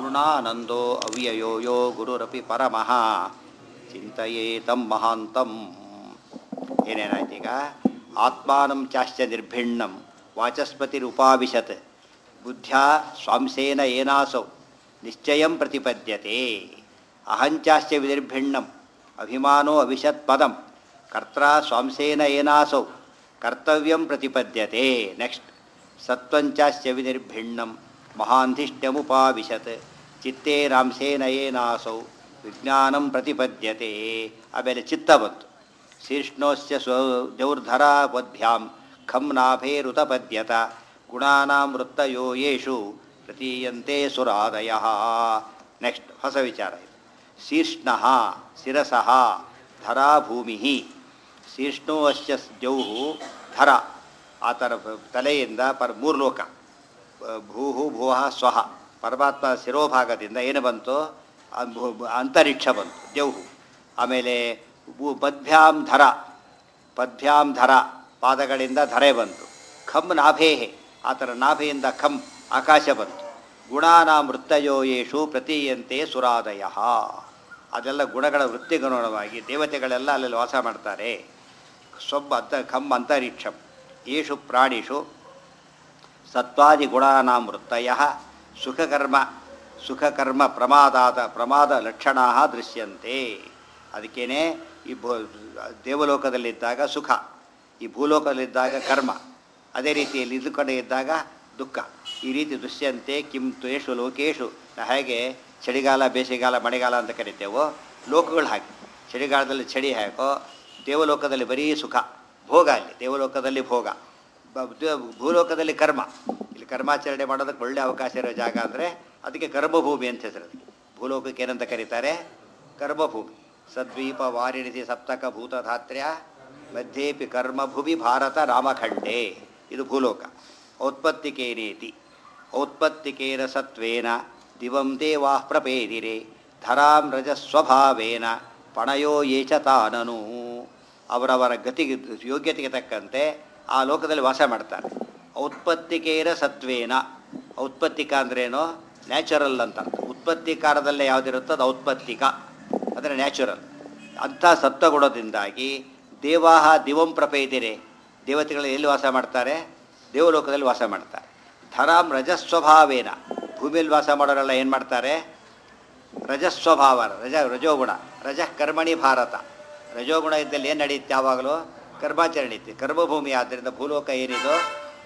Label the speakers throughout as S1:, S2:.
S1: ಪೂರ್ಣಾನಂದೋ ಅವ್ಯಯೋ ಯೋ ಗುರುರಪಿ ಪರಮಃ ಚಿಂತೆಯೇತಂ ಮಹಾಂತಂ ಏನೇನಾಯ್ತೀಗ ಆತ್ಮಾನಂ ಚಾಶ್ಚ ನಿರ್ಭಿಣ್ಣಂ ವಾಚಸ್ಪತಿರುಪಾವಿಶತ್ ಬುದ್ಧ್ಯಾ ಸ್ವಾಂಸೇನ ಏನಾಸೌ ನಿಶ್ಚಯಂ ಪ್ರತಿಪದ್ಯತೆ ಅಹಂಚಾಶ್ಚ ವಿನಿರ್ಭಿಣ್ಣಂ ಅಭಿಮಾನೋ ಅವಿಶತ್ ಪದಂ ಕರ್ತ್ರ ಸ್ವಾಂಸೇನ ಏನಾಸೌ ಕರ್ತವ್ಯಂ ಪ್ರತಿಪದ್ಯತೆ ನೆಕ್ಸ್ಟ್ ಸತ್ವಂಚಾಶ್ಚ ವಿನಿರ್ಭಿಣ್ಣಂ ಮಹಾಂಧಿಷ್ಟ್ಯಮುಪಾವಿಶತ್ ಚಿತ್ತೇ ರಾಂಸೇನ ಏನಾಸೌ ವಿಜ್ಞಾನಂ ಪ್ರತಿಪದ್ಯತೆ ಆಮೇಲೆ ಚಿತ್ತ ಬಂತು ಶೀರ್ಷ್ಣೋಸ್ಯ ಸ್ವ ಜೌರ್ಧರಾವದ್ಭ್ಯಾಂ ಖಂ ನಾಭೇರುತಪದ್ಯತ ಗುಣಾನಾಂ ವೃತ್ತಯೋ ಯೇಷು ಪ್ರತೀಯಂತೆ ಸುರಾದಯ ನೆಕ್ಸ್ಟ್ ಹೊಸ ವಿಚಾರ ಇದು ಶೀರ್ಷ್ಣ ಶಿರಸಃ ಧರಾ ಭೂಮಿ ಶೀರ್ಷ್ಣೋ ಅಸ್ಯ ಜೌಹು ಧರ ಆತನ ತಲೆಯಿಂದ ಪರ ಮೂರು ಲೋಕ ಭೂಹು ಭುವಃ ಸ್ವಹ ಪರಮಾತ್ಮ ಶಿರೋಭಾಗದಿಂದ ಏನು ಬಂತು ಅ- ಭೂ- ಅಂತರಿಕ್ಷ ಬಂತು ದೇವ್ಹು ಆಮೇಲೆ ಭೂ- ಪದ್ಭ್ಯಾಂ ಧರ ಪದ್ಭ್ಯಾಂ ಧರ ಪಾದಗಳಿಂದ ಧರೆ ಬಂತು ಖಮ್ ನಾಭೇಹೆ ಆತನ ನಾಭೆಯಿಂದ ಖಮ್ ಆಕಾಶ ಬಂತು ಗುಣಾನಾಂ ವೃತ್ತಯೋ ಯೇಷು ಪ್ರತೀಯಂತೆ ಸುರಾದಯ ಅದೆಲ್ಲ ಗುಣಗಳ ವೃತ್ತಿಗನುಗುಣವಾಗಿ ದೇವತೆಗಳೆಲ್ಲ ಅಲ್ಲೆಲ್ಲಿ ವಾಸ ಮಾಡ್ತಾರೆ ಸ್ವಬ್ ಅಂತ ಖಮ್ ಅಂತರಿಕ್ಷಂ ಯೇಷು ಪ್ರಾಣಿಷು ಸತ್ವಾದಿ ಗುಣಾನಾಂ ವೃತ್ತಯ ಸುಖಕರ್ಮ ಸುಖಕರ್ಮ ಪ್ರಮಾದಾದ ಪ್ರಮಾದ ಲಕ್ಷಣ ದೃಶ್ಯಂತೆ ಅದಕ್ಕೇನೆ ಈ ಭೂ ದೇವಲೋಕದಲ್ಲಿದ್ದಾಗ ಸುಖ ಈ ಭೂಲೋಕದಲ್ಲಿದ್ದಾಗ ಕರ್ಮ ಅದೇ ರೀತಿಯಲ್ಲಿ ಇದು ಕಡೆ ಇದ್ದಾಗ ದುಃಖ ಈ ರೀತಿ ದೃಶ್ಯಂತೆ ಕಿಂ ತ್ವೇಷು ಲೋಕೇಶು ನಾ ಹೇಗೆ ಚಳಿಗಾಲ ಬೇಸಿಗೆಗಾಲ ಮಳೆಗಾಲ ಅಂತ ಕರಿತೇವೋ ಲೋಕಗಳು ಹಾಗೆ ಚಳಿಗಾಲದಲ್ಲಿ ಚಳಿ ಹಾಕೋ ದೇವಲೋಕದಲ್ಲಿ ಬರೀ ಸುಖ ಭೋಗ ಅಲ್ಲಿ ದೇವಲೋಕದಲ್ಲಿ ಭೋಗ ಬ- ದ- ಭೂಲೋಕದಲ್ಲಿ ಕರ್ಮ ಇಲ್ಲಿ ಕರ್ಮಾಚರಣೆ ಮಾಡೋದಕ್ಕೆ ಒಳ್ಳೆ ಅವಕಾಶ ಇರೋ ಜಾಗ ಅಂದರೆ ಅದಕ್ಕೆ ಕರ್ಮಭೂಮಿ ಅಂತ ಹೆಸರು ಅದಕ್ಕೆ ಭೂಲೋಕಕ್ಕೆ ಏನಂತ ಕರೀತಾರೆ ಕರ್ಮಭೂಮಿ ಸದ್ವೀಪ ವಾರಿಣಿಸಿ ಸಪ್ತಕ ಭೂತಧಾತ್ರ್ಯ ಮಧ್ಯೇಪಿ ಕರ್ಮಭುವಿ ಭಾರತ ರಾಮಖಂಡೇ ಇದು ಭೂಲೋಕ ಔತ್ಪತ್ತಿಕೇನೇತಿ ಔತ್ಪತ್ತಿಕೇನ ಸತ್ವೇನ ದಿವಂ ದೇವಾ ಪ್ರಪೇದಿರೆ ಧರಾಂ ರಜಸ್ವಭಾವೇನ ಪಣಯೋ ಯೇಚ ತಾನನು ಅವರವರ ಗತಿಗೆ ಯೋಗ್ಯತೆಗೆ ತಕ್ಕಂತೆ ಆ ಲೋಕದಲ್ಲಿ ವಾಸ ಮಾಡ್ತಾರೆ ಔತ್ಪತ್ತಿಕೇನ ಸತ್ವೇನ ಔತ್ಪತ್ತಿಕ ಅಂದ್ರೇನು ನ್ಯಾಚುರಲ್ ಅಂತ ಅರ್ಥ ಉತ್ಪತ್ತಿ ಕಾಲದಲ್ಲೇ ಯಾವುದಿರುತ್ತೋ ಅದು ಔತ್ಪತ್ತಿಕ ಅಂದರೆ ನ್ಯಾಚುರಲ್ ಅಂಥ ಸತ್ವಗುಣದಿಂದಾಗಿ ದೇವಾಹ ದಿವಂ ಪ್ರಪೇದಿರೆ ದೇವತೆಗಳು ಎಲ್ಲಿ ವಾಸ ಮಾಡ್ತಾರೆ ದೇವಲೋಕದಲ್ಲಿ ವಾಸ ಮಾಡ್ತಾರೆ ಧರಾಂ ರಜಸ್ವಭಾವೇನ ಭೂಮಿಯಲ್ಲಿ ವಾಸ ಮಾಡೋರೆಲ್ಲ ಏನು ಮಾಡ್ತಾರೆ ರಜಸ್ವಭಾವ ರಜ ರಜೋಗುಣ ರಜಃ ಕರ್ಮಣಿ ಭಾರತ ರಜೋಗುಣ ಇದ್ದಲ್ಲಿ ಏನು ನಡೆಯುತ್ತೆ ಯಾವಾಗಲೂ ಕರ್ಮಾಚರಣೆ ಇತ್ತು ಕರ್ಮಭೂಮಿ ಆದ್ದರಿಂದ ಭೂಲೋಕ ಏನಿದು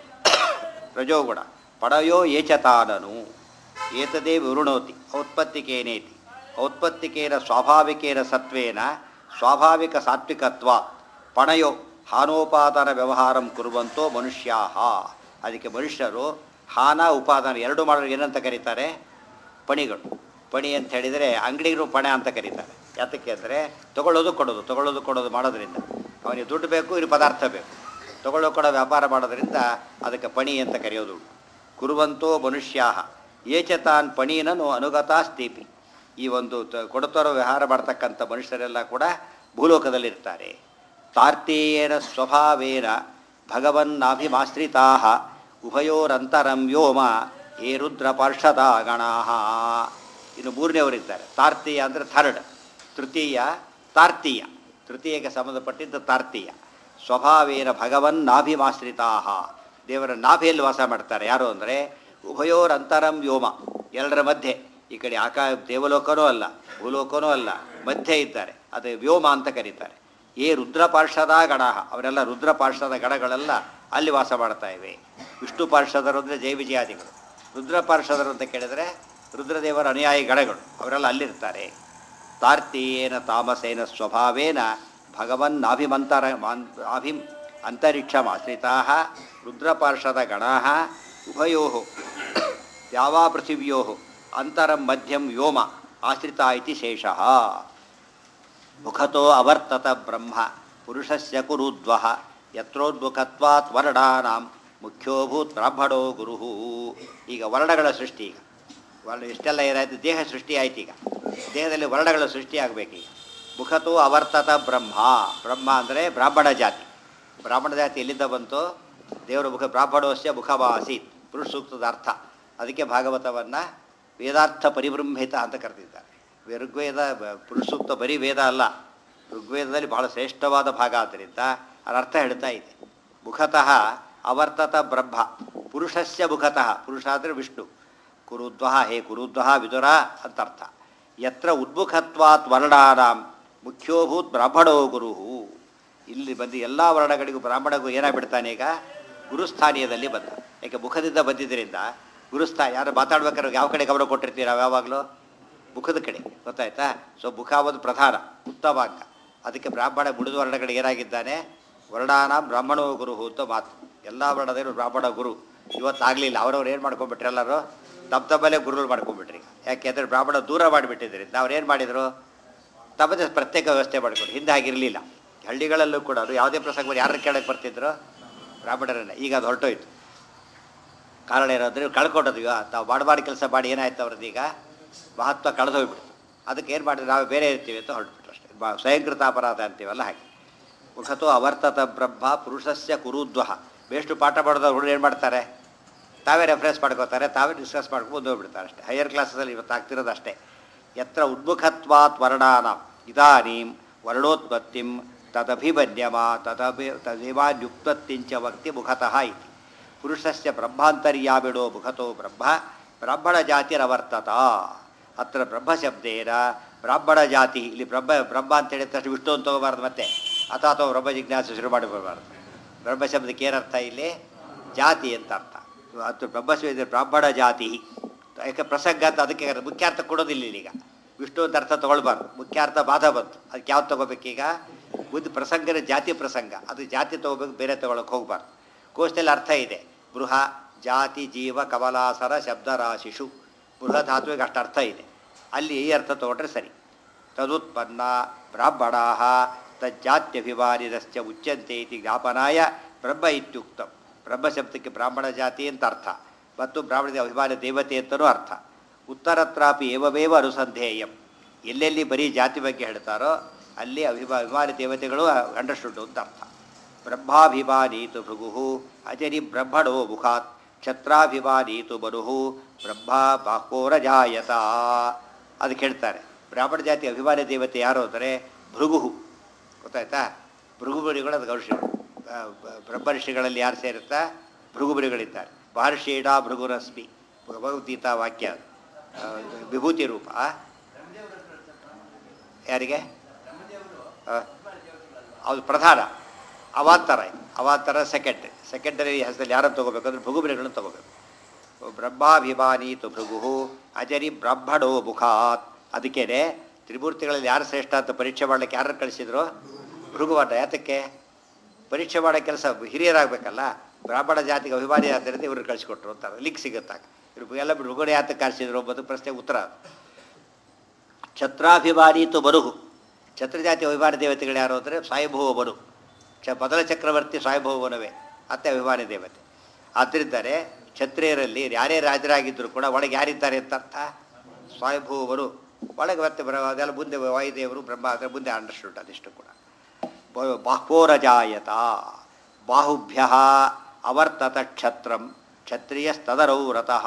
S1: ರಜೋಗುಣ ಪಡಯೋ ಏಚತಾನನು ಏತದೇ ವಿವೃಣೋತಿ ಔತ್ಪತ್ತಿಕೇನೇತಿ ಔತ್ಪತ್ತಿಕೇನ ಸ್ವಾಭಾವಿಕೇನ ಸತ್ವೇನ ಸ್ವಾಭಾವಿಕ ಸಾತ್ವಿಕತ್ವ ಪಣಯೋ ಹಾನೋಪಾದಾನ ವ್ಯವಹಾರಂ ಕುರುವಂತೋ ಮನುಷ್ಯಾ ಅದಕ್ಕೆ ಮನುಷ್ಯರು ಹಾನ ಉಪಾದಾನ ಎರಡು ಮಾಡೋರು ಏನಂತ ಕರೀತಾರೆ ಪಣಿಗಳು ಪಣಿ ಅಂತ ಹೇಳಿದರೆ ಅಂಗಡಿಗೂ ಪಣ ಅಂತ ಕರೀತಾರೆ ಯಾತಕ್ಕೆ ಅಂದರೆ ತಗೊಳ್ಳೋದು ಕೊಡೋದು ತಗೊಳ್ಳೋದು ಕೊಡೋದು ಮಾಡೋದ್ರಿಂದ ಅವನಿಗೆ ದುಡ್ಡು ಬೇಕು ಇಲ್ಲಿ ಪದಾರ್ಥ ಬೇಕು ತಗೊಳ್ಳೋ ಕೊಡೋ ವ್ಯಾಪಾರ ಮಾಡೋದ್ರಿಂದ ಅದಕ್ಕೆ ಪಣಿ ಅಂತ ಕರೆಯೋದು ಕುರುವಂತೋ ಮನುಷ್ಯಾ ಏಚ ತಾನ್ ಪಣೀನನು ಅನುಗತಾಸ್ತೀಪಿ ಈ ಒಂದು ತ- ಕೊಡುತ್ತರೋ ವ್ಯವಹಾರ ಮಾಡ್ತಕ್ಕಂಥ ಮನುಷ್ಯರೆಲ್ಲ ಕೂಡ ಭೂಲೋಕದಲ್ಲಿರ್ತಾರೆ ತಾರ್ತೀಯೇನ ಸ್ವಭಾವೇನ ಭಗವನ್ನಾಭಿಮಾಶ್ರಿತಾ ಉಭಯೋರಂತರಂ ವ್ಯೋಮ ಏ ರುದ್ರ ಪಾರ್ಷದ ಗಣಾ ಇನ್ನು ಮೂರನೇವರಿದ್ದಾರೆ ತಾರ್ತೀಯ ಅಂದರೆ ಥರ್ಡ್ ತೃತೀಯ ತಾರ್ತೀಯ ತೃತೀಯಕ್ಕೆ ಸಂಬಂಧಪಟ್ಟಿದ್ದು ತಾರ್ತೀಯ ಸ್ವಭಾವೇನ ಭಗವನ್ನಾಭಿಮಾಶ್ರಿತಾ ದೇವರ ನಾಭಿಯಲ್ಲಿ ವಾಸ ಮಾಡ್ತಾರೆ ಯಾರು ಅಂದರೆ ಉಭಯೋರಂತರಂ ವ್ಯೋಮ ಎಲ್ಲರ ಮಧ್ಯೆ ಈ ಕಡೆ ಆಕಾ ದೇವಲೋಕನೂ ಅಲ್ಲ ಭೂಲೋಕನೂ ಅಲ್ಲ ಮಧ್ಯೆ ಇದ್ದಾರೆ ಅದು ವ್ಯೋಮ ಅಂತ ಕರೀತಾರೆ ಏ ರುದ್ರ ಪಾರ್ಷದ ಗಣ ಅವರೆಲ್ಲ ರುದ್ರ ಪಾರ್ಷದ ಗಣಗಳೆಲ್ಲ ಅಲ್ಲಿ ವಾಸ ಮಾಡ್ತಾ ಇವೆ ವಿಷ್ಣು ಪಾರ್ಷದರು ಅಂದರೆ ಜೈ ವಿಜಯಾದಿಗಳು ರುದ್ರ ಪಾರ್ಷದರು ಅಂತ ಕೇಳಿದರೆ ರುದ್ರದೇವರ ಅನುಯಾಯಿ ಗಣಗಳು ಅವರೆಲ್ಲ ಅಲ್ಲಿರ್ತಾರೆ ತಾರ್ತೀಯೇನ ತಾಮಸೇನ ಸ್ವಭಾವೇನ ಭಗವನ್ನಾಭಿಮಂತರ ಅಭಿಂ ಅಂತರಿಕ್ಷಮಾಶ್ರಿತಾ ರುದ್ರಪಾರ್ಷದ ಗಣಾ ಉಭಯೋ ದ್ಯಾವಾ ಪೃಥಿವ್ಯೋ ಅಂತರಂ ಮಧ್ಯಂ ವ್ಯೋಮ ಆಶ್ರಿತ ಇತಿ ಶೇಷಃ ಮುಖತೋ ಅವರ್ತತ ಬ್ರಹ್ಮ ಪುರುಷಸ್ಯ ಕುರುದ್ವ ಯತ್ರೋದ್ಮುಖತ್ವಾತ್ ವರ್ಣಾನಾಂ ಮುಖ್ಯೋಭೂತ್ ಬ್ರಾಹ್ಮಣೋ ಗುರು ಈಗ ವರ್ಣಗಳ ಸೃಷ್ಟಿ ಈಗ ವರ್ಣ ಇಷ್ಟೆಲ್ಲ ಏನಾಯ್ತು ದೇಹ ಸೃಷ್ಟಿ ಆಯ್ತು ಈಗ ದೇಹದಲ್ಲಿ ವರ್ಣಗಳ ಸೃಷ್ಟಿ ಆಗಬೇಕೀಗ ಮುಖತೋ ಅವರ್ತತ ಬ್ರಹ್ಮ ಬ್ರಹ್ಮ ಅಂದರೆ ಬ್ರಾಹ್ಮಣ ಜಾತಿ ಬ್ರಾಹ್ಮಣ ಜಾತಿ ಎಲ್ಲಿಂದ ಬಂತು ದೇವರ ಮುಖ ಬ್ರಾಹ್ಮಣೋಸ್ಯ ಮುಖವಾಸೀತ್ ಪುರುಷ ಸೂಕ್ತದ ಅರ್ಥ ಅದಕ್ಕೆ ಭಾಗವತವನ್ನು ವೇದಾರ್ಥ ಪರಿಬ್ರಹ್ಮಿತ ಅಂತ ಕರೆದಿದ್ದಾರೆ ಋಗ್ವೇದ ಬ- ಪುರುಷಸೂಕ್ತ ಬರೀ ವೇದ ಅಲ್ಲ ಋಗ್ವೇದದಲ್ಲಿ ಬಹಳ ಶ್ರೇಷ್ಠವಾದ ಭಾಗ ಆದ್ದರಿಂದ ಅದರ ಅರ್ಥ ಹೇಳ್ತಾ ಇದೆ ಮುಖತಃ ಅವರ್ತತ ಬ್ರಹ್ಮ ಪುರುಷಸ್ಯ ಮುಖತಃ ಪುರುಷ ಅಂದರೆ ವಿಷ್ಣು ಕುರುದ್ವಹ ಹೇ ಕುರುದ್ವಹ ವಿದುರ ಅಂತ ಅರ್ಥ ಯತ್ರ ಉದ್ಮುಖತ್ವಾತ್ ವರ್ಣಾನಾಂ ಮುಖ್ಯೋಭೂತ್ ಬ್ರಾಹ್ಮಣೋ ಗುರು ಇಲ್ಲಿ ಬಂದು ಎಲ್ಲ ವರ್ಣಗಳಿಗೂ ಬ್ರಾಹ್ಮಣಗೂ ಏನಾಗ್ಬಿಡ್ತಾನೆ ಈಗ ಗುರುಸ್ಥಾನೀಯದಲ್ಲಿ ಬಂದ ಯಾಕೆ ಮುಖದಿಂದ ಬಂದಿದ್ದರಿಂದ ಗುರುಸ್ಥಾ ಯಾರು ಮಾತಾಡ್ಬೇಕಾದ್ರೆ ಯಾವ ಕಡೆ ಗಮನ ಕೊಟ್ಟಿರ್ತೀವಿ ನಾವು ಯಾವಾಗಲೂ ಮುಖದ ಕಡೆ ಗೊತ್ತಾಯ್ತಾ ಸೊ ಮುಖ ಒಂದು ಪ್ರಧಾನ ಉತ್ತಮ ಅಂಗ ಅದಕ್ಕೆ ಬ್ರಾಹ್ಮಣ ಮುಡಿದ ವರ್ಣಗಳಿಗೆ ಏನಾಗಿದ್ದಾನೆ ವರ್ಣಾನ ಬ್ರಾಹ್ಮಣೋ ಗುರು ಅಂತ ಮಾತು ಎಲ್ಲ ವರ್ಣದೇವರು ಬ್ರಾಹ್ಮಣ ಗುರು ಇವತ್ತಾಗಲಿಲ್ಲ ಅವರವ್ರು ಏನು ಮಾಡ್ಕೊಂಡ್ಬಿಟ್ರಿ ಎಲ್ಲರೂ ತಮ್ಮ ತಮ್ಮಲ್ಲೇ ಗುರುಗಳು ಮಾಡ್ಕೊಂಡ್ಬಿಟ್ರಿ ಯಾಕೆಂದರೆ ಬ್ರಾಹ್ಮಣ ದೂರ ಮಾಡಿಬಿಟ್ಟಿದ್ರಿಂದ ಅವ್ರು ಏನು ಮಾಡಿದರು ತಮ್ಮದೇ ಪ್ರತ್ಯೇಕ ವ್ಯವಸ್ಥೆ ಮಾಡ್ಕೊಂಡು ಹಿಂದೆ ಆಗಿರಲಿಲ್ಲ ಹಳ್ಳಿಗಳಲ್ಲೂ ಕೂಡ ಅದು ಯಾವುದೇ ಪ್ರಸಂಗ ಯಾರನ್ನ ಕೇಳಕ್ಕೆ ಬರ್ತಿದ್ರು ಬ್ರಾಹ್ಮಣರನ್ನ ಈಗ ಅದು ಹೊರಟೋಯ್ತು ಕಾರಣ ಏನಾದ್ರೆ ಕಳ್ಕೊಂಡದ್ದು ಈಗ ತಾವು ಮಾಡಬಾರ್ದು ಕೆಲಸ ಮಾಡಿ ಏನಾಯ್ತು ಅವ್ರದ್ದು ಈಗ ಮಹತ್ವ ಕಳೆದು ಹೋಗ್ಬಿಡ್ತು ಅದಕ್ಕೆ ಏನು ಮಾಡಿದ್ರೆ ನಾವು ಬೇರೆ ಇರ್ತೀವಿ ಅಂತ ಹೊರಟ್ಬಿಟ್ರು ಅಷ್ಟೇ ಬ ಸ್ವಯಂಕೃತ ಅಪರಾಧ ಅಂತೀವಲ್ಲ ಹಾಗೆ ಮುಖತೋ ಅವರ್ತತ ಬ್ರಹ್ಮ ಪುರುಷಸ್ಯ ಕುರುದ್ವಹ ಬೇಷ್ಟು ಪಾಠ ಮಾಡೋದು ಹುಡುಗರು ಏನು ಮಾಡ್ತಾರೆ ತಾವೇ ರೆಫರೆನ್ಸ್ ಮಾಡ್ಕೋತಾರೆ ತಾವೇ ಡಿಸ್ಕಸ್ ಮಾಡ್ಕೊಂಡು ಮುಂದೆ ಹೋಗ್ಬಿಡ್ತಾರೆ ಅಷ್ಟೇ ಹೈಯರ್ ಕ್ಲಾಸಲ್ಲಿ ಇವತ್ತು ಆಗ್ತಿರೋದು ಅಷ್ಟೇ ಯತ್ರ ಉದ್ಮುಖತ್ವಾತ್ ವರ್ಣಾನ ಇದಾನೀಂ ವರ್ಣೋತ್ಪತ್ತಿಂ ತದಭಿಮನ್ಯಮ ತದಭಿ ತದೇವಾನ್ಯುತ್ಪತ್ತಿಂಚ ವಕ್ತಿ ಮುಖತಃ ಇತಿ ಪುರುಷಸ್ಯ ಬ್ರಹ್ಮಾಂತರ್ಯಾಮಿಡೋ ಮುಖತೋ ಬ್ರಹ್ಮ ಬ್ರಾಹ್ಮಣ ಜಾತಿರವರ್ತತ ಅತ್ರ ಬ್ರಹ್ಮಶಬ್ದೇನ ಬ್ರಾಹ್ಮಣ ಜಾತಿ ಇಲ್ಲಿ ಬ್ರಹ್ಮ ಬ್ರಹ್ಮ ಅಂತ ಹೇಳಿದ ತಕ್ಷಣ ವಿಷ್ಣು ಅಂತ ತಗೋಬಾರ್ದು ಮತ್ತೆ ಅಥವಾ ಅಥವಾ ಬ್ರಹ್ಮ ಜಿಜ್ಞಾಸೆ ಶುರು ಮಾಡಬಾರ್ದು ಬ್ರಹ್ಮ ಶಬ್ದಕ್ಕೆ ಏನರ್ಥ ಇಲ್ಲಿ ಜಾತಿ ಅಂತ ಅರ್ಥ ಅದು ಬ್ರಹ್ಮಶಬ್ದ ಬ್ರಾಹ್ಮಣ ಜಾತಿ ಯಾಕೆ ಪ್ರಸಂಗ ಅಂತ ಅದಕ್ಕೆ ಮುಖ್ಯಾರ್ಥ ಕೊಡೋದಿಲ್ಲ ಇಲ್ಲೀಗ ವಿಷ್ಣು ಅಂತ ಅರ್ಥ ತೊಗೊಳ್ಬಾರ್ದು ಮುಖ್ಯಾರ್ಥ ಬಾಧ ಬಂತು ಅದಕ್ಕೆ ಯಾವ್ದು ತೊಗೋಬೇಕೀಗ ಬುದ್ಧಿ ಪ್ರಸಂಗನ ಜಾತಿ ಪ್ರಸಂಗ ಅದು ಜಾತಿ ತೊಗೋಬೇಕು ಬೇರೆ ತೊಗೊಳಕ್ಕೆ ಹೋಗ್ಬಾರ್ದು ಕೋಶದಲ್ಲಿ ಅರ್ಥ ಇದೆ ಬೃಹ ಜಾತಿ ಜೀವ ಕಮಲಾಸರ ಶಬ್ದರಾಶಿಷು ಬೃಹಧಾತುವಿಗೆ ಅಷ್ಟು ಅರ್ಥ ಇದೆ ಅಲ್ಲಿ ಈ ಅರ್ಥ ತೊಗೊಂಡ್ರೆ ಸರಿ ತದುತ್ಪನ್ನ ಬ್ರಾಹ್ಮಣಾ ತಜ್ಜಾತ್ಯಭಿಮಾನಿದಶ್ಚ ಉಚ್ಯಂತೆ ಇತಿ ಜ್ಞಾಪನಾಯ ಬ್ರಹ್ಮ ಇತ್ಯುಕ್ತಂ ಬ್ರಹ್ಮ ಶಬ್ದಕ್ಕೆ ಬ್ರಾಹ್ಮಣ ಜಾತಿ ಅಂತ ಅರ್ಥ ಮತ್ತು ಬ್ರಾಹ್ಮಣದ ಅಭಿಮಾನ ದೇವತೆ ಅಂತಲೂ ಅರ್ಥ ಉತ್ತರತ್ರಾಪಿ ಏವಮೇವ ಅನುಸಂಧೇಯಂ ಎಲ್ಲೆಲ್ಲಿ ಬರೀ ಜಾತಿ ಬಗ್ಗೆ ಹೇಳ್ತಾರೋ ಅಲ್ಲಿ ಅಭಿಮಾ ಅಭಿಮಾನಿ ದೇವತೆಗಳು ಅಂಡರ್ಸ್ಟುಡ್ ಅಂತ ಅರ್ಥ ಬ್ರಹ್ಮಾಭಿಮಾನೀತು ಭೃಗು ಅಜರಿ ಬ್ರಹ್ಮಣೋ ಮುಖಾತ್ ಕ್ಷತ್ರಾಭಿಮಾನೀತು ಮನುಹು ಬ್ರಹ್ಮ ಬಾಹೋರಜಾಯತ ಅದಕ್ಕೆ ಹೇಳ್ತಾರೆ ಬ್ರಾಹ್ಮಣ ಜಾತಿ ಅಭಿಮಾನಿ ದೇವತೆ ಯಾರು ಅಂದರೆ ಭೃಗು ಗೊತ್ತಾಯ್ತಾ ಭೃಗುಬರಿಗಳು ಅದು ಗೌರ್ಷಿಗಳು ಬ್ರಹ್ಮರ್ಷಿಗಳಲ್ಲಿ ಯಾರು ಸೇರುತ್ತಾ ಭೃಗುಬರಿಗಳಿದ್ದಾರೆ ಮಹರ್ಷೀಡ ಭೃಗುರಶ್ಮಿ ಭಗವದ್ಗೀತಾ ವಾಕ್ಯ ಅದು. ಆ, ವಿಭೂತಿ ರೂಪ ಆ? ಯಾರಿಗೆ ಆ, ಅದು ಪ್ರಧಾನ ಅವಾಂತರ ಇದು ಅವಾಂತರ ಸೆಕೆಂಡ್ ಸೆಕೆಂಡರಿ ಹೆಸರಲ್ಲಿ ಯಾರನ್ನು ತಗೋಬೇಕು ಅಂದರೆ ಭೃಗುಬರಿಗಳನ್ನು ತಗೋಬೇಕು ಬ್ರಹ್ಮಾಭಿಮಾನಿ ತು ಭೃಗು ಅಜರಿ ಬ್ರಾಹ್ಮಣೋ ಮುಖಾತ್ ಅದಕ್ಕೇನೆ ತ್ರಿಮೂರ್ತಿಗಳಲ್ಲಿ ಯಾರು ಶ್ರೇಷ್ಠ ಅಂತ ಪರೀಕ್ಷೆ ಮಾಡ್ಲಿಕ್ಕೆ ಯಾರು ಕಳಿಸಿದ್ರು ಭೃಗುವನ್ನ ಯಾತಕ್ಕೆ ಪರೀಕ್ಷೆ ಮಾಡೋ ಕೆಲಸ ಹಿರಿಯರಾಗಬೇಕಲ್ಲ ಬ್ರಾಹ್ಮಣ ಜಾತಿಗೆ ಅಭಿಮಾನಿ ಆದ್ದರಿಂದ ಇವ್ರನ್ನ ಕಳಿಸ್ಕೊಟ್ರು ಅಂತ ಲಿಂಕ್ ಸಿಗುತ್ತಾಗ ಇವ್ರು ಎಲ್ಲ ಭೃಗುಡೆ ಯಾತಕ್ಕೆ ಕಳಿಸಿದ್ರು ಎಂಬುದು ಪ್ರಶ್ನೆ ಉತ್ತರ ಅದು. ಛತ್ರಾಭಿಮಾನಿ ತು ಬರುಹು ಛತ್ರಜಾತಿ ಅಭಿಮಾನಿ ದೇವತೆಗಳು ಯಾರು ಅಂದರೆ ಸ್ವಯಂಭವ ಬರು ಚ ಮೊದಲ ಚಕ್ರವರ್ತಿ ಸ್ವಯಂಭವನವೇ ಅತ್ತೆ ಅಭಿಮಾನಿ ದೇವತೆ ಆದ್ದರಿಂದಲೇ ಕ್ಷತ್ರಿಯರಲ್ಲಿ ಯಾರೇ ರಾಜರಾಗಿದ್ದರೂ ಕೂಡ ಒಳಗೆ ಯಾರಿದ್ದಾರೆ ಅಂತ ಅರ್ಥ ಸ್ವಯಂಭೂವರು ಒಳಗೆ ಮತ್ತೆ ಬರ ಅದೆಲ್ಲ ಮುಂದೆ ವಾಯುದೇವರು ಬ್ರಹ್ಮ ಅದರ ಮುಂದೆ ಅಂಡರ್ಸ್ಟುಡ್ ಅದಿಷ್ಟು ಕೂಡ ಬ- ಬಾಹ್ವೋರಜಾಯತ ಬಾಹುಭ್ಯ ಅವರ್ತತ ಕ್ಷತ್ರಂ ಕ್ಷತ್ರಿಯಸ್ತದರೌ ರತಃ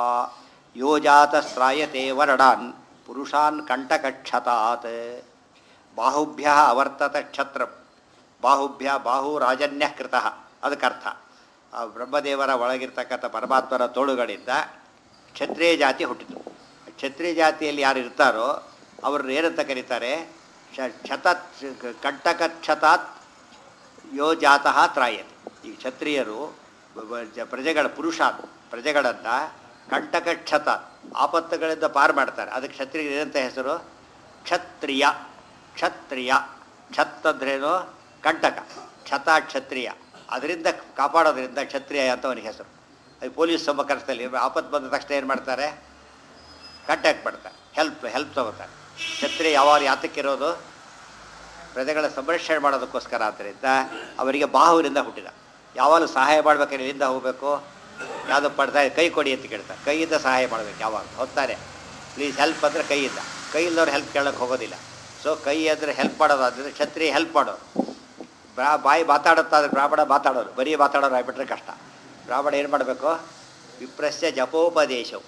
S1: ಯೋಜಾತಸ್ತ್ರಾಯತೆ ವರ್ಣಾನ್ ಪುರುಷಾನ್ ಕಂಟಕಕ್ಷತಾತ್ ಬಾಹುಭ್ಯ ಅವರ್ತತ ಕ್ಷತ್ರಂ ಬಾಹುಭ್ಯ ಬಾಹು ರಾಜನ್ಯ ಕೃತಃ ಅದಕ್ಕರ್ಥ ಆ ಬ್ರಹ್ಮದೇವರ ಒಳಗಿರ್ತಕ್ಕಂಥ ಪರಮಾತ್ಮರ ತೋಳುಗಳಿಂದ ಕ್ಷತ್ರಿಯ ಜಾತಿ ಹುಟ್ಟಿತು ಕ್ಷತ್ರಿಯ ಜಾತಿಯಲ್ಲಿ ಯಾರು ಇರ್ತಾರೋ ಅವ್ರನ್ನ ಏನಂತ ಕರೀತಾರೆ ಕ್ಷ ಕ್ಷತ ಕಂಟಕ ಕ್ಷತಾತ್ ಯೋ ಜಾತಃ ತ್ರಾಯತೆ ಈ ಕ್ಷತ್ರಿಯರು ಬ- ಬ- ಜ- ಪ್ರಜೆಗಳ ಪುರುಷ ಪ್ರಜೆಗಳನ್ನು ಕಂಟಕ ಕ್ಷತ ಆಪತ್ತುಗಳಿಂದ ಪಾರು ಮಾಡ್ತಾರೆ ಅದಕ್ಕೆ ಕ್ಷತ್ರಿಯ ಏನಂತ ಹೆಸರು ಕ್ಷತ್ರಿಯ ಕ್ಷತ್ರಿಯ ಕ್ಷತ್ ಅಂದ್ರೇನು ಕಂಟಕ ಕ್ಷತ ಕ್ಷತ್ರಿಯ ಅದರಿಂದ ಕಾಪಾಡೋದ್ರಿಂದ ಕ್ಷತ್ರಿಯ ಅಂತ ಅವನಿಗೆ ಹೆಸರು ಅದು ಪೊಲೀಸ್ ಸಮಕರ್ಷದಲ್ಲಿ ಆಪತ್ತು ಬಂದ ತಕ್ಷಣ ಏನು ಮಾಡ್ತಾರೆ ಕಾಂಟ್ಯಾಕ್ಟ್ ಮಾಡ್ತಾರೆ ಹೆಲ್ಪ್ ಹೆಲ್ಪ್ ತಗೋತಾರೆ ಕ್ಷತ್ರಿಯ ಯಾವಾಗ ಯಾತಕ್ಕಿರೋದು ಪ್ರಜೆಗಳ ಸಂರಕ್ಷಣೆ ಮಾಡೋದಕ್ಕೋಸ್ಕರ ಆದ್ದರಿಂದ ಅವರಿಗೆ ಬಾಹುವಿನಿಂದ ಹುಟ್ಟಿದ ಯಾವಾಗಲೂ ಸಹಾಯ ಮಾಡ್ಬೇಕಾದ್ರೆ ಎಲ್ಲಿಂದ ಹೋಗಬೇಕು ಯಾವುದೋ ಪಡ್ತಾ ಕೈ ಕೊಡಿ ಅಂತ ಕೇಳ್ತಾರೆ ಕೈಯಿಂದ ಸಹಾಯ ಮಾಡಬೇಕು ಯಾವಾಗ ಹೊತ್ತಾರೆ ಪ್ಲೀಸ್ ಹೆಲ್ಪ್ ಅಂದರೆ ಕೈಯಿಂದ ಕೈ ಇಲ್ಲದವ್ರು ಹೆಲ್ಪ್ ಕೇಳೋಕ್ಕೆ ಹೋಗೋದಿಲ್ಲ ಸೊ ಕೈ ಅಂದರೆ ಹೆಲ್ಪ್ ಮಾಡೋದು ಅಂದರೆ ಕ್ಷತ್ರಿಯ ಹೆಲ್ಪ್ ಮಾಡೋರು ಬ್ರಾ ಬಾಯಿ ಮಾತಾಡುತ್ತಾದ್ರೆ ಬ್ರಾಹ್ಮಣ ಮಾತಾಡೋರು ಬರೀ ಮಾತಾಡೋರು ಆಗ್ಬಿಟ್ರೆ ಕಷ್ಟ ಬ್ರಾಹ್ಮಣ ಏನು ಮಾಡಬೇಕು ವಿಪ್ರಸ್ಯ ಜಪೋಪದೇಶವು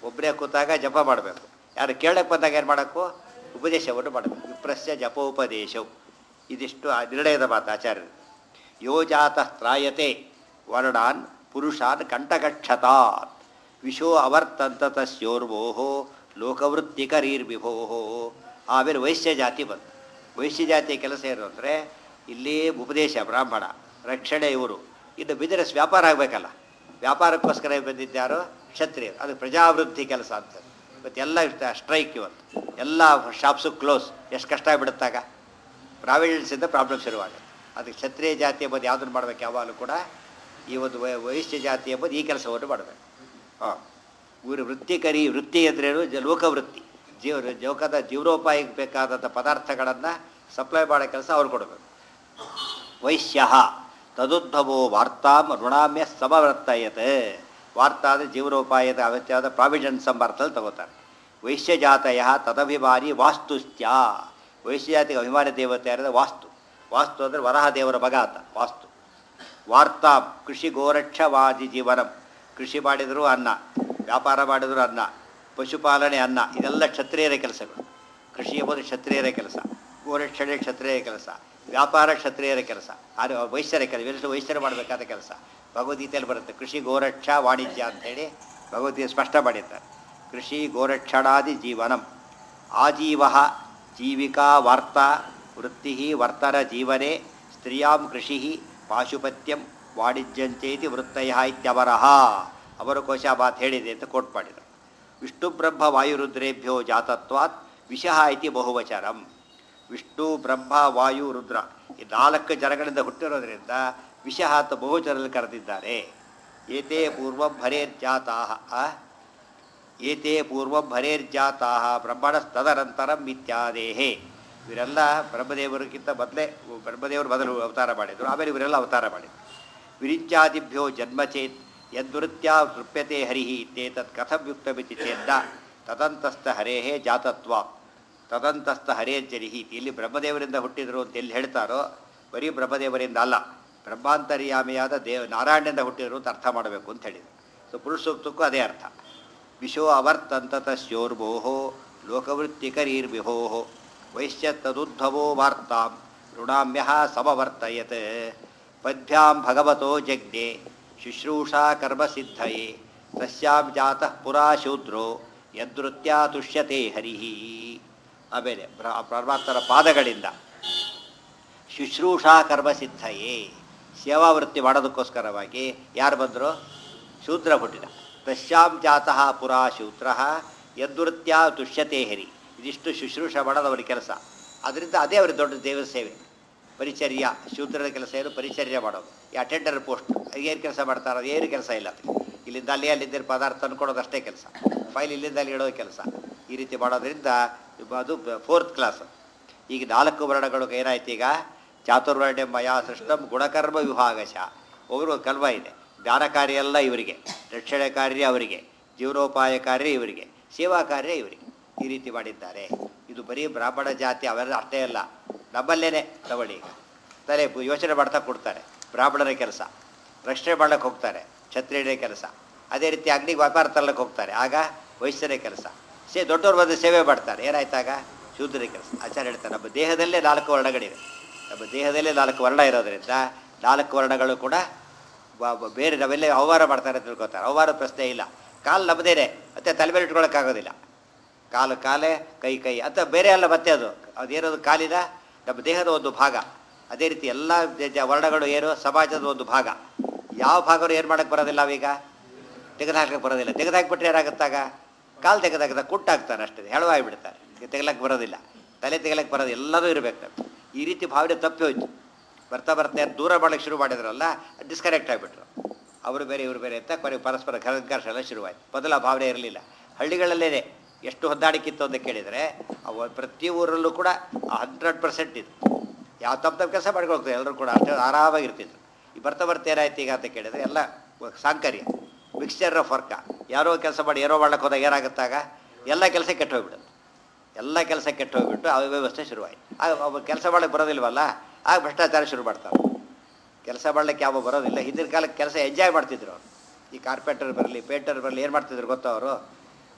S1: ಒಬ್ಬರೇ ಕೂತಾಗ ಜಪ ಮಾಡಬೇಕು ಯಾರು ಕೇಳಕ್ಕೆ ಬಂದಾಗ ಏನು ಮಾಡಬೇಕು ಉಪದೇಶವನ್ನು ಮಾಡಬೇಕು ವಿಪ್ರಸ್ಯ ಜಪೋಪದೇಶವು ಇದಿಷ್ಟು ಆ ನಿರ್ಣಯದ ಮಾತು ಆಚಾರ್ಯರು ಯೋ ಜಾತಃ ತ್ರಾಯತೆ ವರ್ಣಾನ್ ಪುರುಷಾನ್ ಕಂಠಗಕ್ಷತಾತ್ ವಿಶೋ ಅವರ್ತಂತ ತಸ್ಯೋರ್ವೋ ಲೋಕವೃತ್ತಿಕರೀರ್ವಿಭೋ ಆಮೇಲೆ ವೈಶ್ಯ ಜಾತಿ ಬಂತು ವೈಶ್ಯ ಜಾತಿಯ ಕೆಲಸ ಏನು ಅಂದರೆ ಇಲ್ಲಿ ಉಪದೇಶ ಬ್ರಾಹ್ಮಣ ರಕ್ಷಣೆ ಇವರು ಇನ್ನು ಬಿಸಿನೆಸ್ ವ್ಯಾಪಾರ ಆಗಬೇಕಲ್ಲ ವ್ಯಾಪಾರಕ್ಕೋಸ್ಕರ ಬಂದಿದ್ದಾರೋ ಕ್ಷತ್ರಿಯರು ಅದು ಪ್ರಜಾವೃದ್ಧಿ ಕೆಲಸ ಅಂತ ಇವತ್ತೆಲ್ಲ ಇರ್ತಾ ಸ್ಟ್ರೈಕ್ ಇವತ್ತು ಎಲ್ಲ ಶಾಪ್ಸು ಕ್ಲೋಸ್ ಎಷ್ಟು ಕಷ್ಟ ಆಗಿಬಿಡುತ್ತಾಗ ಪ್ರಾವಿಡೆನ್ಸಿಂದ ಪ್ರಾಬ್ಲಮ್ ಶುರುವಾಗುತ್ತೆ ಅದಕ್ಕೆ ಕ್ಷತ್ರಿಯ ಜಾತಿ ಎಂಬುದು ಯಾವುದನ್ನು ಮಾಡ್ಬೇಕು ಯಾವಾಗಲೂ ಕೂಡ ಈ ಒಂದು ವೈ- ವೈಶ್ಯ ಜಾತಿ ಎಂಬುದು ಈ ಕೆಲಸವನ್ನು ಮಾಡಬೇಕು ಹಾಂ ಇವರು ವೃತ್ತಿಕರಿ ವೃತ್ತಿ ಅಂದ್ರೇನು ಜ ಲೋಕವೃತ್ತಿ ಜೀವ ಲೋಕದ ಜೀವನೋಪಾಯಕ್ಕೆ ಬೇಕಾದಂಥ ಪದಾರ್ಥಗಳನ್ನು ಸಪ್ಲೈ ಮಾಡೋ ಕೆಲಸ ಅವ್ರು ಕೊಡಬೇಕು ವೈಶ್ಯ ತದುದ್ಭವೋ ವಾರ್ತಾಂ ಋಣಾಮ್ಯ ಸಮವರ್ತಯತೆ ವಾರ್ತಾ ಅಂದರೆ ಜೀವನೋಪಾಯದ ಅಗತ್ಯವಾದ ಪ್ರಾವಿಡೆನ್ಸ್ ಎಂಬ ಅರ್ಥದಲ್ಲಿ ತಗೋತಾರೆ ವೈಶ್ಯಜಾತಯ ತದಭಿಮಾನಿ ವಾಸ್ತುಶ್ಚ ವೈಶ್ಯಜಾತಿಗೆ ಅಭಿಮಾನಿ ದೇವತೆ ಯಾರದ ವಾಸ್ತು ವಾಸ್ತು ಅಂದರೆ ವರಹ ದೇವರ ಮಗ ಆತ ವಾಸ್ತು ವಾರ್ತಾ ಕೃಷಿ ಗೋರಕ್ಷವಾದಿ ಜೀವನಂ ಕೃಷಿ ಮಾಡಿದರೂ ಅನ್ನ ವ್ಯಾಪಾರ ಮಾಡಿದರೂ ಅನ್ನ ಪಶುಪಾಲನೆ ಅನ್ನ ಇದೆಲ್ಲ ಕ್ಷತ್ರಿಯರ ಕೆಲಸಗಳು ಕೃಷಿ ಎಂಬುದು ಕ್ಷತ್ರಿಯರ ಕೆಲಸ ಗೋರಕ್ಷಣೆ ಕ್ಷತ್ರಿಯರ ಕೆಲಸ ವ್ಯಾಪಾರ ಕ್ಷತ್ರಿಯರ ಕೆಲಸ ಆದರೆ ವೈಶ್ಯರ ಕೆಲಸ ಇವೆಲ್ಲ ವೈಶ್ಯರು ಮಾಡಬೇಕಾದ ಕೆಲಸ ಭಗವದ್ಗೀತೆಯಲ್ಲಿ ಬರುತ್ತೆ ಕೃಷಿ ಗೋರಕ್ಷ ವಾಣಿಜ್ಯ ಅಂಥೇಳಿ ಭಗವದ್ಗೀತೆ ಸ್ಪಷ್ಟ ಮಾಡಿದ್ದಾರೆ ಕೃಷಿ ಗೋರಕ್ಷಣಾದಿ ಜೀವನಂ ಆಜೀವ ಜೀವಿಕಾ ವಾರ್ತಾ ವೃತ್ತಿ ವರ್ತನ ಜೀವನೆ ಸ್ತ್ರೀಯಾಂ ಕೃಷಿ ಪಾಶುಪತ್ಯಂ ವಾಣಿಜ್ಯಂಚೇತಿ ವೃತ್ತಯ ಇತ್ಯವರಹ ಅವರು ಕೋಶ ಮಾತು ಹೇಳಿದೆ ಅಂತ ಕೋಟ್ ಮಾಡಿದರು ವಿಷ್ಣು ಬ್ರಹ್ಮ ವಾಯುರುದ್ರೇಭ್ಯೋ ಜಾತತ್ವಾತ್ ವಿಷಃ ಇತಿ ಬಹುವಚನಂ ವಿಷ್ಣು ಬ್ರಹ್ಮ ವಾಯು ರುದ್ರ ಈ ನಾಲ್ಕು ಜನಗಳಿಂದ ಹುಟ್ಟಿರೋದ್ರಿಂದ ವಿಷಃ ಅಂತ ಬಹುವಚನದಲ್ಲಿ ಕರೆದಿದ್ದಾರೆ ಏತೇ ಪೂರ್ವ ಭರೇರ್ಜಾತಾ ಏತೇ ಪೂರ್ವ ಭರೇರ್ಜಾತಾ ಬ್ರಹ್ಮಣಸ್ತದನಂತರಂ ಇತ್ಯಾದೇಹೇ ಇವರೆಲ್ಲ ಬ್ರಹ್ಮದೇವರಿಗಿಂತ ಮೊದಲೇ ಬ್ರಹ್ಮದೇವರು ಮೊದಲು ಅವತಾರ ಮಾಡಿದರು ಆಮೇಲೆ ಇವರೆಲ್ಲ ಅವತಾರ ಮಾಡಿದರು ವಿರಿಂಚಾದಿಭ್ಯೋ ಜನ್ಮಚೇತ್ ಯದ್ವೃತ್ಯ ತೃಪ್ಯತೆ ಹರಿ ಇತ್ಯೇತತ್ ಕಥಂಯುಕ್ತಮಿತಿ ಚೇದ್ದ ತದಂತಸ್ಥ ಹರೇಹೇ ಜಾತತ್ವ ತದಂತಸ್ಥ ಹರೇರ್ಜರಿಹಿ ಇಲ್ಲಿ ಬ್ರಹ್ಮದೇವರಿಂದ ಹುಟ್ಟಿದರು ಅಂತ ಎಲ್ಲಿ ಹೇಳ್ತಾರೋ ಬರೀ ಬ್ರಹ್ಮದೇವರಿಂದ ಅಲ್ಲ ಬ್ರಹ್ಮಾಂತರ್ಯಾಮಿಯಾದ ದೇವ ನಾರಾಯಣದಿಂದ ಹುಟ್ಟಿದರು ಅಂತ ಅರ್ಥ ಮಾಡಬೇಕು ಅಂತ ಹೇಳಿದರು ಸೊ ಪುರುಷ ಸೂಕ್ತಕ್ಕೂ ಅದೇ ಅರ್ಥ ವಿಶೋ ಅವರ್ತಂತತಸ್ಯೋರ್ಭೋ ಲೋಕವೃತ್ತಿಕರೀರ್ವಿಭೋ ವೈಶ್ಯ ತದುದ್ಭವೋ ವಾರ್ತಾಂ ಋಣಾಮ್ಯ ಸಮವರ್ತಯತ್ ಪದ್ಭ್ಯಾಂ ಭಗವತೋ ಜಗ್ನೆ ಶುಶ್ರೂಷಾ ಕರ್ಮಸಿದ್ಧಯೇ ತಸ್ಯಾಂ ಜಾತಃ ಪುರಾ ಶೂದ್ರೋ ಯದೃತ್ಯಾ ತುಷ್ಯತೆ ಹರಿ ಆಮೇಲೆ ಬ್ರ- ಪರಮಾತ್ಮರ ಪಾದಗಳಿಂದ ಶುಶ್ರೂಷಾ ಕರ್ಮಸಿದ್ಧಯೇ ಸೇವಾವೃತ್ತಿ ಮಾಡೋದಕ್ಕೋಸ್ಕರವಾಗಿ ಯಾರು ಬಂದರು ಶೂದ್ರ ಹುಟ್ಟಿದ ತಸ್ಯಾಂ ಜಾತಃ ಪುರಾ ಶೂದ್ರ ಯದ್ವೃತ್ಯ ತುಷ್ಯತೆ ಹರಿ ಇದಿಷ್ಟು ಶುಶ್ರೂಷ ಮಾಡೋದು ಅವ್ರ ಕೆಲಸ ಅದರಿಂದ ಅದೇ ಅವ್ರ ದೊಡ್ಡ ದೇವರ ಸೇವೆ ಪರಿಚರ್ಯ ಶೂದ್ರದ ಕೆಲಸ ಏನು ಪರಿಚರ್ಯ ಮಾಡೋದು ಈ ಅಟೆಂಡರ್ ಪೋಸ್ಟ್ ಏನು ಕೆಲಸ ಮಾಡ್ತಾರೆ ಅದು ಏನು ಕೆಲಸ ಇಲ್ಲ ಅದಕ್ಕೆ ಇಲ್ಲಿಂದ ಅಲ್ಲಿ ಅಲ್ಲಿದ್ದ ಪದಾರ್ಥ ತಂದ್ಕೊಡೋದು ಅಷ್ಟೇ ಕೆಲಸ ಫೈಲ್ ಇಲ್ಲಿಂದ ಅಲ್ಲಿ ಇಡೋದು ಕೆಲಸ ಈ ರೀತಿ ಮಾಡೋದ್ರಿಂದ ಅದು ಫೋರ್ತ್ ಕ್ಲಾಸ್ ಈಗ ನಾಲ್ಕು ವರ್ಣಗಳು ಏನಾಯ್ತು ಈಗ ಚಾತುರ್ವರ್ಣ ಮಯ ಸೃಷ್ಟಂ ಗುಣಕರ್ಮ ವಿಭಾಗಶ ಒಬ್ಬರು ಕಲ್ವ ಇದೆ ಜ್ಞಾನ ಕಾರ್ಯ ಎಲ್ಲ ಇವರಿಗೆ ರಕ್ಷಣೆ ಕಾರ್ಯ ಅವರಿಗೆ ಜೀವನೋಪಾಯ ಕಾರ್ಯ ಇವರಿಗೆ ಸೇವಾ ಕಾರ್ಯ ಇವರಿಗೆ ಈ ರೀತಿ ಮಾಡಿದ್ದಾರೆ ಇದು ಬರೀ ಬ್ರಾಹ್ಮಣ ಜಾತಿ ಅವೆಲ್ಲ ಅಷ್ಟೇ ಅಲ್ಲ ನಮ್ಮಲ್ಲೇನೆ ತಗೊಳ್ಳಿ ಈಗ ತಲೆ ಯೋಚನೆ ಮಾಡ್ತಾ ಕೊಡ್ತಾರೆ ಬ್ರಾಹ್ಮಣರ ಕೆಲಸ ರಕ್ಷಣೆ ಮಾಡ್ಲಿಕ್ಕೆ ಹೋಗ್ತಾರೆ ಕ್ಷತ್ರಿಯರ ಕೆಲಸ ಅದೇ ರೀತಿ ಅಂಗಡಿಗೆ ವ್ಯಾಪಾರ ತರಲಿಕ್ಕೆ ಹೋಗ್ತಾರೆ ಆಗ ವೈಶ್ಯರ ಕೆಲಸ ಸೇ ದೊಡ್ಡವ್ರು ಬಂದು ಸೇವೆ ಮಾಡ್ತಾರೆ ಏನಾಯ್ತಾಗ ಶೂದ್ರರ ಕೆಲಸ ಆಚಾರ್ಯ ಹೇಳ್ತಾರೆ ನಮ್ಮ ದೇಹದಲ್ಲೇ ನಾಲ್ಕು ವರ್ಣಗಳಿವೆ ನಮ್ಮ ದೇಹದಲ್ಲೇ ನಾಲ್ಕು ವರ್ಣ ಇರೋದ್ರಿಂದ ನಾಲ್ಕು ವರ್ಣಗಳು ಕೂಡ ಬ- ಬ- ಬೇರೆ ನಾವೆಲ್ಲ ಅವಮಾನ ಮಾಡ್ತಾರೆ ಅಂತ ತಿಳ್ಕೊತಾರೆ ಅವಮಾನ ಪ್ರಶ್ನೆ ಇಲ್ಲ ಕಾಲು ನಮ್ಮದೇನೆ ಮತ್ತೆ ತಲೆ ಮೇಲೆ ಇಟ್ಕೊಳ್ಳೋಕ್ಕಾಗೋದಿಲ್ಲ ಕಾಲು ಕಾಲೇ ಕೈ ಕೈ ಅಂತ ಬೇರೆ ಅಲ್ಲ ಮತ್ತೆ ಅದು ಅದೇನದು ಕಾಲಿನ ನಮ್ಮ ದೇಹದ ಒಂದು ಭಾಗ ಅದೇ ರೀತಿ ಎಲ್ಲ ಜ- ಜ- ವರ್ಣಗಳು ಏನು ಸಮಾಜದ ಒಂದು ಭಾಗ ಯಾವ ಭಾಗರು ಏನು ಮಾಡೋಕ್ಕೆ ಬರೋದಿಲ್ಲ ಅವಾಗ ತೆಗೆದು ಹಾಕಕ್ಕೆ ಬರೋದಿಲ್ಲ ತೆಗೆದು ಹಾಕಿಬಿಟ್ರೆ ಏನಾಗುತ್ತಾಗ ಕಾಲು ತೆಗೆದಾಗದ ಕುಟ್ಟಾಗ್ತಾನೆ ಅಷ್ಟೇ ಹೆಳವಾಗಿಬಿಡ್ತಾರೆ ತೆಗಲಕ್ಕೆ ಬರೋದಿಲ್ಲ ತಲೆ ತೆಗಲಕ್ಕೆ ಬರೋದು ಎಲ್ಲದೂ ಇರಬೇಕು ನಮ್ಗೆ. ಈ ರೀತಿ ಭಾವನೆ ತಪ್ಪಿ ಹೋಯ್ತು ಬರ್ತಾ ಬರ್ತಾ ಯಾರು ದೂರ ಮಾಡೋಕ್ಕೆ ಶುರು ಮಾಡಿದ್ರಲ್ಲ ಡಿಸ್ಕನೆಕ್ಟ್ ಆಗಿಬಿಟ್ರು ಅವರು ಬೇರೆ ಇವರು ಬೇರೆ ಅಂತ ಕೊನೆಗೆ ಪರಸ್ಪರ ಸಂಘರ್ಷ ಎಲ್ಲ ಶುರುವಾಯಿತು ಮೊದಲ ಆ ಭಾವನೆ ಇರಲಿಲ್ಲ ಹಳ್ಳಿಗಳಲ್ಲೇ ಎಷ್ಟು ಹೊಂದಾಣಿಕಿತ್ತು ಅಂತ ಕೇಳಿದರೆ ಅವ ಪ್ರತಿ ಊರಲ್ಲೂ ಕೂಡ ಹಂಡ್ರೆಡ್ ಪರ್ಸೆಂಟ್ ಇದು ಯಾವ ತಪ್ಪು ತಪ್ಪು ಕೆಲಸ ಮಾಡ್ಕೊಳ್ತಾರೆ ಎಲ್ಲರೂ ಕೂಡ ಅಷ್ಟೇ ಆರಾಮಾಗಿರ್ತಿದ್ರು ಈ ಬರ್ತಾ ಬರ್ತಾ ಏನಾಯ್ತು ಈಗ ಅಂತ ಕೇಳಿದರೆ ಎಲ್ಲ ಸಾಂಕರ್ಯ ಮಿಕ್ಸ್ಚರ್ ಆಫ್ ವರ್ಕ ಯಾರೋ ಕೆಲಸ ಮಾಡಿ ಏನೋ ಮಾಡ್ಲಿಕ್ಕೆ ಹೋದಾಗ ಏನಾಗುತ್ತಾಗ ಎಲ್ಲ ಕೆಲಸ ಕೆಟ್ಟು ಹೋಗ್ಬಿಡುತ್ತೆ ಎಲ್ಲ ಕೆಲಸ ಕೆಟ್ಟು ಹೋಗ್ಬಿಟ್ಟು ಅವ್ಯವಸ್ಥೆ ಶುರುವಾಯಿತು ಆಗ ಒಬ್ಬ ಕೆಲಸ ಮಾಡಕ್ಕೆ ಬರೋದಿಲ್ವಲ್ಲ ಆಗ ಭ್ರಷ್ಟಾಚಾರ ಶುರು ಮಾಡ್ತಾರೆ ಕೆಲಸ ಮಾಡ್ಲಿಕ್ಕೆ ಯಾವ ಬರೋದಿಲ್ಲ ಹಿಂದಿನ ಕಾಲಕ್ಕೆ ಕೆಲಸ ಎಂಜಾಯ್ ಮಾಡ್ತಿದ್ರು ಅವರು ಈ ಕಾರ್ಪೆಂಟರ್ ಬರಲಿ ಪೇಂಟರ್ ಬರಲಿ ಏನು ಮಾಡ್ತಿದ್ರು ಗೊತ್ತಾ ಅವರು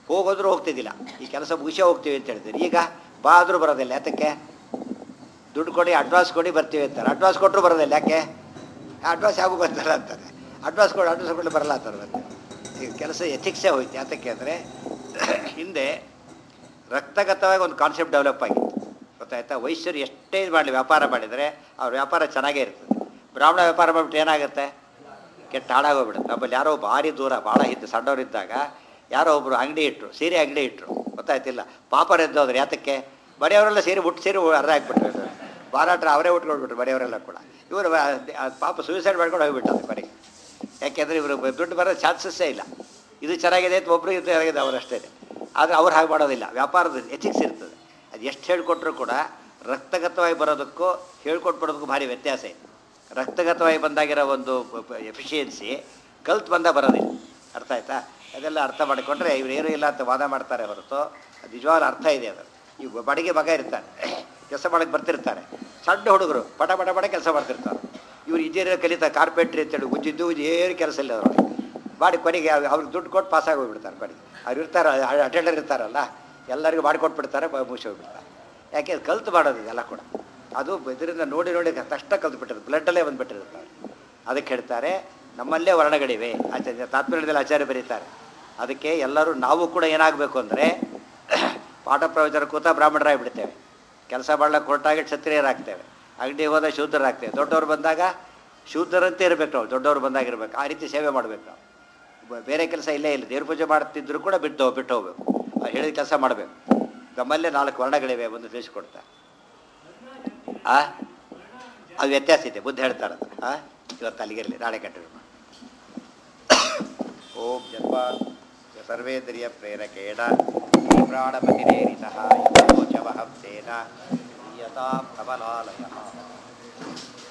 S1: ಹೋಗೋದ್ರೂ ಹೋಗ್ತಿದ್ದಿಲ್ಲ ಈ ಕೆಲಸ ಮುಗಿಸೇ ಹೋಗ್ತೀವಿ ಅಂತ ಹೇಳ್ತಾರೆ ಈಗ ಬಾ ಆದರೂ ಬರೋದಿಲ್ಲ ಯಾತಕ್ಕೆ ದುಡ್ಡು ಕೊಡಿ ಅಡ್ವಾನ್ಸ್ ಕೊಡಿ ಬರ್ತೀವಿ ಅಂತಾರೆ ಅಡ್ವಾನ್ಸ್ ಕೊಟ್ಟರು ಬರೋದಿಲ್ಲ ಯಾಕೆ ಅಡ್ವಾನ್ಸ್ ಯಾಗೂ ಬರ್ತಾರ ಅಂತಾರೆ ಅಡ್ವಾನ್ಸ್ ಕೊಡಿ ಅಡ್ವಾನ್ಸ್ ಕೊಡಲಿ ಬರಲ್ಲ ಅಂತಾರೆ ಮತ್ತೆ ಈಗ ಕೆಲಸ ಎಥಿಕ್ಸೇ ಹೋಯ್ತು ಯಾತಕ್ಕೆ ಅಂದರೆ ಹಿಂದೆ ರಕ್ತಗತವಾಗಿ ಒಂದು ಕಾನ್ಸೆಪ್ಟ್ ಡೆವಲಪ್ ಆಗಿತ್ತು ಗೊತ್ತಾಯ್ತಾ ವೈಶ್ಯರು ಎಷ್ಟೇ ಇದು ಮಾಡಲಿ ವ್ಯಾಪಾರ ಮಾಡಿದರೆ ಅವ್ರ ವ್ಯಾಪಾರ ಚೆನ್ನಾಗೇ ಇರ್ತದೆ ಬ್ರಾಹ್ಮಣ ವ್ಯಾಪಾರ ಮಾಡಿಬಿಟ್ಟು ಏನಾಗುತ್ತೆ ಕೆಟ್ಟ ಹಾಳಾಗೋಗ್ಬಿಡುತ್ತೆ ನಮ್ಮಲ್ಲಿ ಯಾರೋ ಭಾರಿ ದೂರ ಭಾಳ ಇದ್ದು ಸಣ್ಣವರಿದ್ದಾಗ ಯಾರೋ ಒಬ್ಬರು ಅಂಗಡಿ ಇಟ್ಟರು ಸೀರೆ ಅಂಗಡಿ ಇಟ್ಟರು ಗೊತ್ತಾಯ್ತಿಲ್ಲ ಪಾಪರ್ ಎದ್ದೋದ್ರೆ ಯಾತಕ್ಕೆ ಬರೆಯವರೆಲ್ಲ ಸೀರೆ ಉಟ್ಟು ಸೀರೆ ಅರ್ಧ ಹಾಕ್ಬಿಟ್ರು ಬಾರಾಟ ಅವರೇ ಉಟ್ಕೊಳ್ಬಿಟ್ರು ಬರೆಯವರೆಲ್ಲ ಕೂಡ ಇವರು ಪಾಪ ಸೂಸೈಡ್ ಮಾಡ್ಕೊಂಡು ಹೋಗ್ಬಿಟ್ಟು ಅದು ಕೊನೆಗೆ ಯಾಕೆಂದರೆ ಇವರು ದುಡ್ಡು ಬರೋ ಚಾನ್ಸಸ್ಸೇ ಇಲ್ಲ ಇದು ಚೆನ್ನಾಗಿದೆ ಅಂತ ಒಬ್ಬರು ಇದು ಚೆನ್ನಾಗಿದೆ ಅವರಷ್ಟೇ ಆದರೆ ಅವ್ರು ಹಾಗೆ ಮಾಡೋದಿಲ್ಲ ವ್ಯಾಪಾರದ ಎಥಿಕ್ಸ್ ಇರ್ತದೆ ಅದು ಎಷ್ಟು ಹೇಳ್ಕೊಟ್ರು ಕೂಡ ರಕ್ತಗತವಾಗಿ ಬರೋದಕ್ಕೂ ಹೇಳ್ಕೊಟ್ಟು ಬರೋದಕ್ಕೂ ಭಾರಿ ವ್ಯತ್ಯಾಸ ಇದೆ ರಕ್ತಗತವಾಗಿ ಬಂದಾಗಿರೋ ಒಂದು ಎಫಿಷಿಯನ್ಸಿ ಕಲ್ತು ಬಂದ ಬರೋದಿಲ್ಲ ಅರ್ಥ ಆಯ್ತಾ ಅದೆಲ್ಲ ಅರ್ಥ ಮಾಡಿಕೊಂಡ್ರೆ ಇವ್ರು ಏನೂ ಇಲ್ಲ ಅಂತ ವಾದ ಮಾಡ್ತಾರೆ ಹೊರತು ಅದು ನಿಜವಾದ ಅರ್ಥ ಇದೆ ಅದು ಈ ಬಡಿಗೆ ಮಗ ಇರ್ತಾನೆ ಕೆಲಸ ಮಾಡಕ್ಕೆ ಬರ್ತಿರ್ತಾರೆ ಸಣ್ಣ ಹುಡುಗರು ಪಟ ಪಟ ಪಟ ಕೆಲಸ ಮಾಡ್ತಿರ್ತಾರೆ ಇವ್ರು ಇಂಜಿನಿಯರ್ ಕಲಿತಾ ಕಾರ್ಪೆಂಟ್ರಿ ಅಂತೇಳಿ ಉಜ್ಜಿದ್ದು ಏನು ಕೆಲಸ ಇಲ್ಲ ಅವ್ರಿಗೆ ಮಾಡಿ ಕೊನೆಗೆ ಅವ್- ಅವ್ರಿಗೆ ದುಡ್ಡು ಕೊಟ್ಟು ಪಾಸ್ ಆಗಿ ಹೋಗ್ಬಿಡ್ತಾರೆ ಕೊನೆಗೆ ಅವ್ರು ಇರ್ತಾರೆ ಅಟೆಂಡರ್ ಇರ್ತಾರಲ್ಲ ಎಲ್ಲರಿಗೂ ಮಾಡಿಕೊಟ್ಬಿಡ್ತಾರೆ ಮುಗಿಸಿ ಹೋಗ್ಬಿಡ್ತಾರೆ ಯಾಕೆ ಅದು ಕಲ್ತು ಮಾಡೋದು ಇದೆಲ್ಲ ಕೂಡ ಅದು ಇದರಿಂದ ನೋಡಿ ನೋಡಿ ತಕ್ಷಣ ಕಲ್ತು ಬಿಟ್ಟಿರುತ್ತೆ ಬ್ಲಡ್ಡಲ್ಲೇ ಬಂದುಬಿಟ್ಟಿರುತ್ತೆ ಅದಕ್ಕೆ ಹೇಳ್ತಾರೆ ನಮ್ಮಲ್ಲೇ ವರ್ಣಗಳಿವೆ ಆಚಾರ್ಯ ತಾತ್ಪರ್ಯದಲ್ಲಿ ಆಚಾರ್ಯ ಬರೀತಾರೆ ಅದಕ್ಕೆ ಎಲ್ಲರೂ ನಾವು ಕೂಡ ಏನಾಗಬೇಕು ಅಂದರೆ ಪಾಠ ಪ್ರವಚನ ಕೂತ ಬ್ರಾಹ್ಮಣರಾಗಿಬಿಡ್ತೇವೆ ಕೆಲಸ ಮಾಡ್ಲಿಕ್ಕೆ ಹೊರಟಾಗಿ ಕ್ಷತ್ರಿಯರಾಗ್ತೇವೆ ಅಂಗಡಿ ಹೋದ ಶೂದ್ರರಾಗ್ತೇವೆ ದೊಡ್ಡವ್ರು ಬಂದಾಗ ಶೂದ್ರರಂತೆ ಇರಬೇಕು ನಾವು ದೊಡ್ಡವ್ರು ಬಂದಾಗ ಇರಬೇಕು ಆ ರೀತಿ ಸೇವೆ ಮಾಡಬೇಕು ನಾವು ಬ- ಬೇರೆ ಕೆಲಸ ಇಲ್ಲೇ ಇಲ್ಲ ದೇವ್ರ ಪೂಜೆ ಮಾಡ್ತಿದ್ರು ಕೂಡ ಬಿಟ್ಟು ಬಿಟ್ಟು ಹೋಗ್ಬೇಕು ಅವ್ರು ಹೇಳಿದ ಕೆಲಸ ಮಾಡಬೇಕು ನಮ್ಮಲ್ಲೇ ನಾಲ್ಕು ವರ್ಣಗಳಿವೆ ಒಂದು ತಿಳಿಸ್ಕೊಡ್ತಾರೆ ಆ ಅದು ವ್ಯತ್ಯಾಸ ಇದೆ ಬುದ್ಧ ಹೇಳ್ತಾರೆ ಅದು ಆ ಇವತ್ತು ಅಲ್ಲಿಗಿರಲಿ ನಾಳೆ ಕಂಟಿನ್ಯೂ ಮಾಡಿ ಓಂ ಜನ್ಮ ಸರ್ವೇಂದ್ರಿಯ ಪ್ರೇರಕೇಣ ಪ್ರಾಣಪತಿರೇರಿತಃ ಯೋಚವಹಂ ತೇನ ಯಥಾ ಕಮಲಾಲಯ